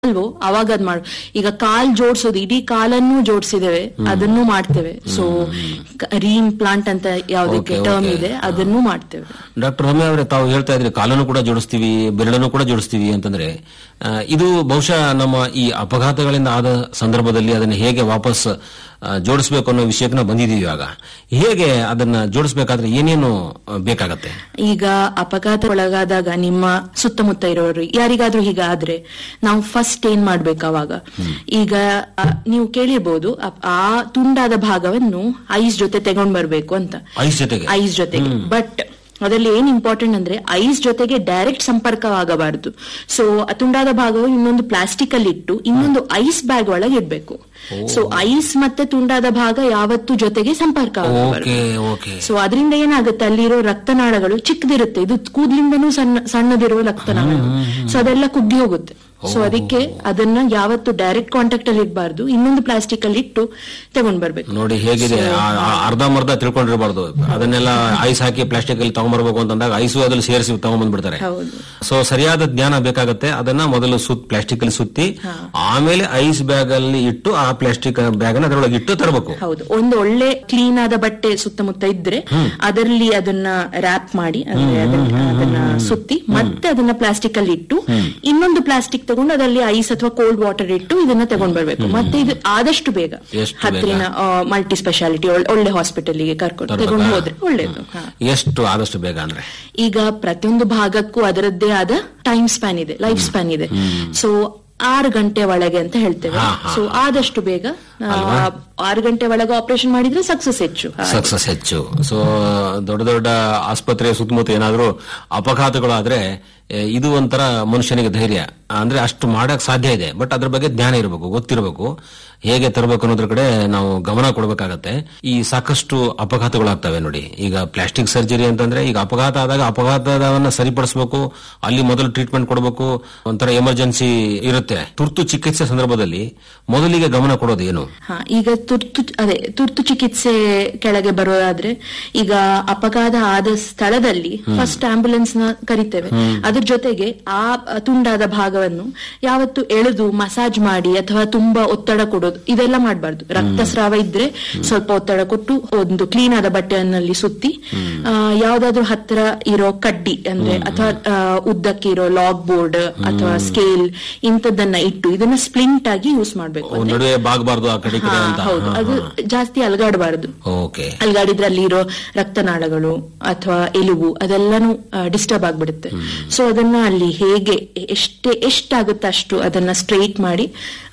ಅಲ್ವೋ ಅವಾಗ ಅದ್ ಮಾಡು ಈಗ ಕಾಲ್ ಜೋಡ್ಸೋದು ಇಡೀ ಕಾಲನ್ನು ಜೋಡಿಸಿದ್ದೇವೆ ಅದನ್ನು ಮಾಡ್ತೇವೆ ಸೊ ರೀಇಂಪ್ಲಾಂಟ್ ಅಂತ ಯಾವ್ದಕ್ಕೆ Okay, ಟರ್ಮ್ okay. ಇದೆ ಅದನ್ನು ಮಾಡ್ತೇವೆ ಡಾಕ್ಟರ್ ರಮ್ಯ ಅವರೇ ತಾವು ಹೇಳ್ತಾ ಇದ್ರಿ ಕಾಲನ್ನು ಕೂಡ ಜೋಡಿಸ್ತೀವಿ ಬೆರಳನ್ನು ಕೂಡ ಜೋಡಿಸ್ತೀವಿ ಅಂತಂದ್ರೆ ಆ, ಇದು ಬಹುಶಃ ನಮ್ಮ ಈ ಅಪಘಾತಗಳಿಂದ ಆದ ಸಂದರ್ಭದಲ್ಲಿ ಅದನ್ನು ಹೇಗೆ ವಾಪಸ್ ಆ, ಜೋಡಿಸ್ಬೇಕು ಅನ್ನೋ ವಿಷಯಕ್ಕೆ ನಾವು ಬಂದಿದ್ದೀವಿ ಇವಾಗ ಹೇಗೆ ಅದನ್ನ ಜೋಡಿಸ್ಬೇಕಾದ್ರೆ ಏನೇನು ಆ, ಬೇಕಾಗತ್ತೆ ಈಗ ಅಪಘಾತ ಒಳಗಾದಾಗ ನಿಮ್ಮ ಸುತ್ತಮುತ್ತ ಇರೋರು ಯಾರಿಗಾದ್ರೂ ಹೀಗಾದ್ರೆ ನಾವು ಫಸ್ಟ್ ಏನ್ ಮಾಡ್ಬೇಕು ಅವಾಗ ಈಗ ಆ, ನೀವು ಕೇಳಿರ್ಬೋದು ಅಪ್- ಆ ತುಂಡಾದ ಭಾಗವನ್ನು ಐಸ್ ಜೊತೆ ತಗೊಂಡ್ ಬರ್ಬೇಕು ಅಂತ ಐಸ್ ಜೊತೆಗೆ ಐಸ್ ಜೊತೆಗೆ ಬಟ್ ಅದರಲ್ಲಿ ಏನ್ ಇಂಪಾರ್ಟೆಂಟ್ ಅಂದ್ರೆ ಐಸ್ ಜೊತೆಗೆ ಡೈರೆಕ್ಟ್ ಸಂಪರ್ಕವಾಗಬಾರದು ಸೊ ತುಂಡಾದ ಭಾಗವು ಇನ್ನೊಂದು ಪ್ಲಾಸ್ಟಿಕ್ ಅಲ್ಲಿ ಇಟ್ಟು ಇನ್ನೊಂದು ಐಸ್ ಬ್ಯಾಗ್ ಒಳಗೆ ಇಡ್ಬೇಕು ಸೊ ಐಸ್ ಮತ್ತೆ ತುಂಡಾದ ಭಾಗ ಯಾವತ್ತೂ ಜೊತೆಗೆ ಸಂಪರ್ಕ ಆಗಬಾರದು ಓಕೆ ಓಕೆ ಸೊ ಅದರಿಂದ ಏನಾಗುತ್ತೆ ಅಲ್ಲಿರೋ ರಕ್ತನಾಳಗಳು ಚಿಕ್ಕದಿರುತ್ತೆ ಇದು ಕೂದ್ಲಿಂದನೂ ಸಣ್ಣ ಸಣ್ಣದಿರುವ ರಕ್ತನಾಳಗಳು ಸೊ ಅದೆಲ್ಲ ಕುಗ್ಗಿ ಹೋಗುತ್ತೆ ಸೊ ಅದಕ್ಕೆ ಅದನ್ನ ಯಾವತ್ತು ಡೈರೆಕ್ಟ್ ಕಾಂಟ್ಯಾಕ್ಟ್ ಅಲ್ಲಿ ಇಡಬಾರ್ದು ಇನ್ನೊಂದು ಪ್ಲಾಸ್ಟಿಕ್ ಅಲ್ಲಿ ಇಟ್ಟು ತಗೊಂಡ್ ಬರ್ಬೇಕು ನೋಡಿ ಹೇಗಿದೆ ಆ- ಆ ಅರ್ಧ ಮರ್ಧ ತಿಳ್ಕೊಂಡಿರಬಾರ್ದು ಅದನ್ನೆಲ್ಲ ಐಸ್ ಹಾಕಿ ಪ್ಲಾಸ್ಟಿಕ್ ಅಲ್ಲಿ ತಗೊಂಡ್ಬರ್ಬೇಕು ಅಂತಂದಾಗ ಐಸು ಅದ್ರಲ್ಲಿ ಸೇರಿಸಿ ತಗೊಂಡ್ಬಂದ್ಬಿಡ್ತಾರೆ ಹೌದು ಸೊ ಸರಿಯಾದ ಜ್ಞಾನ ಬೇಕಾಗತ್ತೆ ಅದನ್ನ ಮೊದಲು ಸುತ್ ಪ್ಲಾಸ್ಟಿಕ್ ಅಲ್ಲಿ ಸುತ್ತಿ ಆಮೇಲೆ ಐಸ್ ಬ್ಯಾಗ್ ಅಲ್ಲಿ ಇಟ್ಟು ಆ ಪ್ಲಾಸ್ಟಿಕ್ ಬ್ಯಾಗ್ ಅನ್ನ ಅದರೊಳಗೆ ಇಟ್ಟು ತರಬೇಕು ಹೌದು ಒಂದು ಒಳ್ಳೆ ಕ್ಲೀನ್ ಆದ ಬಟ್ಟೆ ಸುತ್ತಮುತ್ತ ಇದ್ರೆ ಅದರಲ್ಲಿ ಅದನ್ನ ರ್ಯಾಪ್ ಮಾಡಿ ಅಂದ್ರೆ ಅದನ್ನ ಅದನ್ನ ಸುತ್ತಿ ಮತ್ತೆ ಅದನ್ನ ಪ್ಲಾಸ್ಟಿಕ್ ಅಲ್ಲಿ ಇಟ್ಟು ಇನ್ನೊಂದು ಪ್ಲಾಸ್ಟಿಕ್ ತಗೊಂಡು ಅದರಲ್ಲಿ ಐಸ್ ಅಥವಾ ಕೋಲ್ಡ್ ವಾಟರ್ ಇಟ್ಟು ಇದನ್ನ ತಗೊಂಡ್ ಬರ್ಬೇಕು ಮತ್ತೆ ಇದು ಆದಷ್ಟು ಬೇಗ ಎಷ್ಟು ಬೇಗ? ಹತ್ತಿರ ಮಲ್ಟಿ ಸ್ಪೆಷಾಲಿಟಿ ಒಳ್ಳೆ ಹಾಸ್ಪಿಟಲ್ಗೆ ಕರ್ಕೊಂಡು ತರ್ಬೇಕಾ? ತಗೊಂಡು ಹೋದ್ರೆ ಒಳ್ಳೇದು ಹಾ. ಎಷ್ಟು ಆದಷ್ಟು ಬೇಗ ಅಂದ್ರೆ ಈಗ ಪ್ರತಿಯೊಂದು ಭಾಗಕ್ಕೂ ಅದರದ್ದೇ ಆದ ಟೈಮ್ ಸ್ಪ್ಯಾನ್ ಇದೆ ಲೈಫ್ ಸ್ಪ್ಯಾನ್ ಇದೆ ಸೊ ಆರು ಗಂಟೆ ಒಳಗೆ ಅಂತ ಹೇಳ್ತೇವೆ ಹಾ, ಹಾ, ಸೊ ಆದಷ್ಟು ಬೇಗ ಆ, ಆರು ಗಂಟೆ ಒಳಗೆ ಆಪರೇಷನ್ ಮಾಡಿದ್ರೆ ಸಕ್ಸಸ್ ಹೆಚ್ಚು ಹಾಗೆ. ಸಕ್ಸಸ್ ಹೆಚ್ಚು ಸೊ ದೊಡ್ಡ ದೊಡ್ಡ ಆಸ್ಪತ್ರೆ ಸುತ್ತಮುತ್ತ ಏನಾದ್ರೂ ಅಪಘಾತಗಳು ಆದ್ರೆ ಎ, ಇದು ಒಂಥರ ಮನುಷ್ಯನಿಗೆ ಧೈರ್ಯ ಅಂದ್ರೆ ಅಷ್ಟು ಮಾಡಕ್ ಸಾಧ್ಯ ಇದೆ ಬಟ್ ಅದ್ರ ಬಗ್ಗೆ ಜ್ಞಾನ ಇರಬೇಕು ಗೊತ್ತಿರಬೇಕು ಹೇಗೆ ತರಬೇಕು ಅನ್ನೋದ್ರ ಕಡೆ ನಾವು ಗಮನ ಕೊಡಬೇಕಾಗತ್ತೆ ಈ ಸಾಕಷ್ಟು ಅಪಘಾತಗಳಾಗ್ತವೆ ನೋಡಿ ಈಗ ಪ್ಲಾಸ್ಟಿಕ್ ಸರ್ಜರಿ ಅಂತಂದ್ರೆ ಈಗ ಅಪಘಾತ ಆದಾಗ ಅಪಘಾತವನ್ನ ಸರಿಪಡಿಸಬೇಕು ಅಲ್ಲಿ ಮೊದಲು ಟ್ರೀಟ್ಮೆಂಟ್ ಕೊಡಬೇಕು ಒಂಥರ ಎಮರ್ಜೆನ್ಸಿ ಇರುತ್ತೆ ತುರ್ತು ಚಿಕಿತ್ಸೆ ಸಂದರ್ಭದಲ್ಲಿ ಮೊದಲಿಗೆ ಗಮನ ಕೊಡೋದು ಏನು ಹಾ ಈಗ ತುರ್ತು ಅದೇ ತುರ್ತು ಚಿಕಿತ್ಸೆ ಕೆಳಗೆ ಬರೋದಾದ್ರೆ ಈಗ ಅಪಘಾತ ಆದ ಸ್ಥಳದಲ್ಲಿ ಫಸ್ಟ್ ಆಂಬ್ಯುಲೆನ್ಸ್ ನ ಕರಿತೇವೆ ಅದ್ರ ಜೊತೆಗೆ ಆ ತುಂಡಾದ ಭಾಗವನ್ನು ಯಾವತ್ತು ಎಳೆದು ಮಸಾಜ್ ಮಾಡಿ ಅಥವಾ ತುಂಬಾ ಒತ್ತಡ ಕೊಡೋದು ಇದೆಲ್ಲ ಮಾಡಬಾರ್ದು ರಕ್ತಸ್ರಾವ ಇದ್ರೆ ಸ್ವಲ್ಪ ಒತ್ತಡ ಕೊಟ್ಟು ಒಂದು ಕ್ಲೀನ್ ಆದ ಬಟ್ಟೆಯಲ್ಲಿ ಸುತ್ತಿ ಆ, ಯಾವ್ದಾದ್ರು ಹತ್ರ ಇರೋ ಕಡ್ಡಿ ಅಂದ್ರೆ ಅಥವಾ ಆ, ಉದ್ದಕ್ಕೆ ಇರೋ ಲಾಗ್ ಬೋರ್ಡ್ ಅಥವಾ ಸ್ಕೇಲ್ ಇಂಥದ್ದನ್ನ ಇಟ್ಟು ಇದನ್ನ ಸ್ಪ್ಲಿಂಟ್ ಆಗಿ ಯೂಸ್ ಮಾಡ್ಬೇಕು ಓ, ನಡುವೆ ಬಾಗಬಾರ್ದು ಆ ಕಡೆ ಈ ಕಡೆ ಹಾ, ಅಂತ ಹೌದು ಅದು ಜಾಸ್ತಿ ಅಲಗಾಡಬಾರದು ಓಕೆ ಅಲ್ಗಾಡಿದ್ರೆ ಅಲ್ಲಿರೋ ರಕ್ತನಾಳಗಳು ಅಥವಾ ಎಲುಬು ಅದೆಲ್ಲಾನು ಡಿಸ್ಟರ್ಬ್ ಆಗ್ಬಿಡುತ್ತೆ ಸೊ ಅದನ್ನ ಅಲ್ಲಿ ಹೇಗೆ ಎಷ್ಟೇ ಎಷ್ಟಾಗುತ್ತೆ ಅಷ್ಟು ಅದನ್ನ ಸ್ಟ್ರೈಟ್ ಮಾಡಿ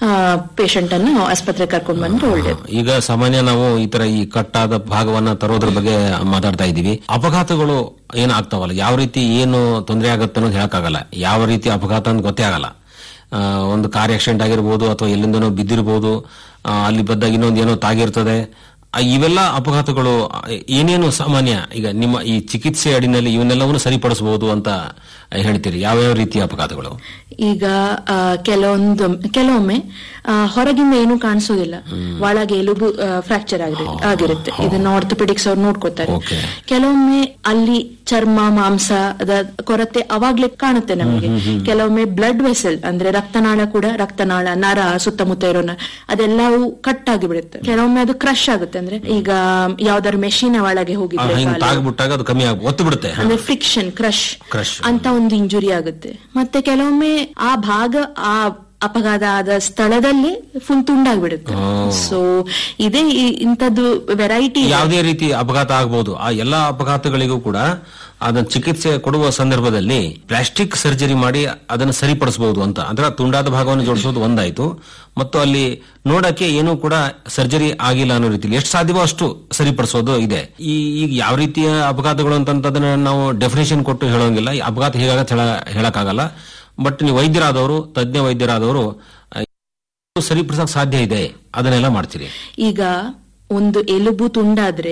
ಪೇಷಂಟ್ ಅನ್ನು ಆಸ್ಪತ್ರೆ ಕರ್ಕೊಂಡು ಬಂದ್ರೆ ಒಳ್ಳೇದು ಈಗ ಸಾಮಾನ್ಯ ನಾವು ಈ ತರ ಈ ಕಟ್ಟಾದ ಭಾಗವನ್ನ ತರೋದ್ರ ಬಗ್ಗೆ ಮಾತಾಡ್ತಾ ಇದ್ದೀವಿ ಅಪಘಾತಗಳು ಏನಾಗ್ತಾವಲ್ಲ ಯಾವ ರೀತಿ ಏನು ತೊಂದರೆ ಆಗುತ್ತೆ ಅನ್ನೋದು ಹೇಳಕ್ಕಾಗಲ್ಲ ಯಾವ ರೀತಿ ಅಪಘಾತ ಅಂತ ಗೊತ್ತೇ ಆಗಲ್ಲ ಆ, ಒಂದು ಕಾರ್ ಆಕ್ಸಿಡೆಂಟ್ ಆಗಿರ್ಬೋದು ಅಥವಾ ಎಲ್ಲಿಂದನೋ ಬಿದ್ದಿರ್ಬೋದು ಆ, ಅಲ್ಲಿ ಬದ್ದಾಗ ಇನ್ನೊಂದು ಏನೋ ತಾಗಿರ್ತದೆ ಆ, ಇವೆಲ್ಲ ಅಪಘಾತಗಳು ಆ, ಏನೇನು ಸಾಮಾನ್ಯ ಈಗ ನಿಮ್ಮ ಈ ಚಿಕಿತ್ಸೆ ಅಡಿನಲ್ಲಿ ಇವನ್ನೆಲ್ಲವನ್ನು ಸರಿಪಡಿಸಬಹುದು ಅಂತ ಹೇಳ್ತೀರಿ ಯಾವ್ಯಾವ ರೀತಿಯ ಅಪಘಾತಗಳು ಈಗ ಆ, ಕೆಲವೊಂದು ಕೆಲವೊಮ್ಮೆ ಆ, ಹೊರಗಿಂದ ಏನು ಕಾಣಿಸೋದಿಲ್ಲ ಒಳಗೆ ಎಲುಬು ಫ್ರಾಕ್ಚರ್ ಆಗಿರುತ್ತೆ ಇದನ್ನ ಆರ್ಥೋಪೆಡಿಕ್ಸ್ ಅವ್ರು ನೋಡ್ಕೋತಾರೆ Okay. ಕೆಲವೊಮ್ಮೆ ಅಲ್ಲಿ ಚರ್ಮ ಮಾಂಸದ ಕೊರತೆ ಅವಾಗ್ಲೇ ಕಾಣುತ್ತೆ ನಮಗೆ ಕೆಲವೊಮ್ಮೆ ಬ್ಲಡ್ ವೆಸಲ್ ಅಂದ್ರೆ ರಕ್ತನಾಳ ಕೂಡ ರಕ್ತನಾಳ ನರ ಸುತ್ತಮುತ್ತ ಇರೋ ನ- ಅದೆಲ್ಲವೂ ಕಟ್ ಆಗಿಬಿಡುತ್ತೆ ಕೆಲವೊಮ್ಮೆ ಅದು ಕ್ರಶ್ ಆಗುತ್ತೆ ಅಂದ್ರೆ ಈಗ ಯಾವ್ದಾದ್ರು ಮೆಷಿನ್ ಒಳಗೆ ಹೋಗಿದ್ರೆ ಹಿಂಗ್ ಕಾಲು. ತಾಗ್ಬಿಟ್ಟಾಗ ಅದು ಕಮ್ಮಿ ಆಗ ಒತ್ತು ಬಿಡುತ್ತೆ ಅಂದ್ರೆ ಫ್ರಿಕ್ಷನ್ ಕ್ರಶ್ Crush. ಅಂತ ಒಂದು ಇಂಜುರಿ ಆಗುತ್ತೆ ಮತ್ತೆ ಕೆಲವೊಮ್ಮೆ ಆ ಭಾಗ ಆ ಅಪಘಾತ ಆದ ಸ್ಥಳದಲ್ಲೇ ಫುಲ್ ತುಂಡಾಗ್ಬಿಡುತ್ತೆ ಸೊ ಇದೇ ಈ- ಇಂಥದ್ದು ವೆರೈಟಿ ಯಾವುದೇ ರೀತಿ ಅಪಘಾತ ಆಗಬಹುದು ಆ ಎಲ್ಲಾ ಅಪಘಾತಗಳಿಗೂ ಕೂಡ ಅದನ್ನ ಚಿಕಿತ್ಸೆ ಕೊಡುವ ಸಂದರ್ಭದಲ್ಲಿ ಪ್ಲಾಸ್ಟಿಕ್ ಸರ್ಜರಿ ಮಾಡಿ ಅದನ್ನು ಸರಿಪಡಿಸಬಹುದು ಅಂತ ಅಂದ್ರೆ ತುಂಡಾದ ಭಾಗವನ್ನು ಜೋಡಿಸೋದು ಒಂದಾಯ್ತು ಮತ್ತು ಅಲ್ಲಿ ನೋಡಕ್ಕೆ ಏನೂ ಕೂಡ ಸರ್ಜರಿ ಆಗಿಲ್ಲ ಅನ್ನೋ ರೀತಿಯಲ್ಲಿ ಎಷ್ಟು ಸಾಧ್ಯವೋ ಅಷ್ಟು ಸರಿಪಡಿಸೋದು ಇದೆ ಈ ಈಗ ಯಾವ ರೀತಿಯ ಅಪಘಾತಗಳು ಅಂತಂತದನ್ನ ನಾವು ಡೆಫಿನೇಷನ್ ಕೊಟ್ಟು ಹೇಳೋಂಗಿಲ್ಲ ಈ ಅಪಘಾತ ಹೇಗಾಗತ್ತೆ ಹೇಳ ಹೇಳಕ್ಕಾಗಲ್ಲ ಬಟ್ ನೀವು ವೈದ್ಯರಾದವರು ತಜ್ಞ ವೈದ್ಯರಾದವರು ಆ, ಸರಿಪಡಿಸಕ್ ಸಾಧ್ಯ ಇದೆ ಅದನ್ನೆಲ್ಲ ಮಾಡ್ತೀರಿ ಈಗ ಒಂದು ಎಲುಬು ತುಂಡಾದ್ರೆ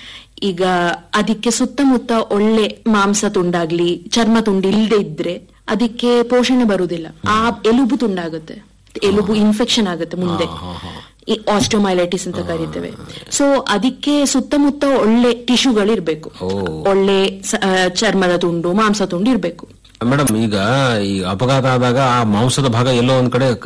ಈಗ ಅದಕ್ಕೆ ಸುತ್ತಮುತ್ತ ಒಳ್ಳೆ ಮಾಂಸ ತುಂಡಾಗ್ಲಿ ಚರ್ಮ ತುಂಡು ಇಲ್ಲದೆ ಇದ್ರೆ ಅದಕ್ಕೆ ಪೋಷಣೆ ಬರುವುದಿಲ್ಲ ಆ ಎಲುಬು ತುಂಡಾಗುತ್ತೆ ಎಲುಬು ಇನ್ಫೆಕ್ಷನ್ ಆಗುತ್ತೆ ಮುಂದೆ ಆಸ್ಟೋಮೈಲೈಟಿಸ್ ಅಂತ ಕರಿತೇವೆ ಸೊ ಅದಕ್ಕೆ ಸುತ್ತಮುತ್ತ ಒಳ್ಳೆ ಟಿಶ್ಯೂಗಳಿರ್ಬೇಕು ಓ. ಒಳ್ಳೆ ಸ- ಆ, ಚರ್ಮದ ತುಂಡು ಮಾಂಸ ತುಂಡು ಇರ್ಬೇಕು ಮೇಡಮ್ ಈಗ ಈ ಅಪಘಾತ ಆದಾಗ ಆ ಮಾಂಸದ ಭಾಗ ಎಲ್ಲೋ ಒಂದ್ ಕಡೆ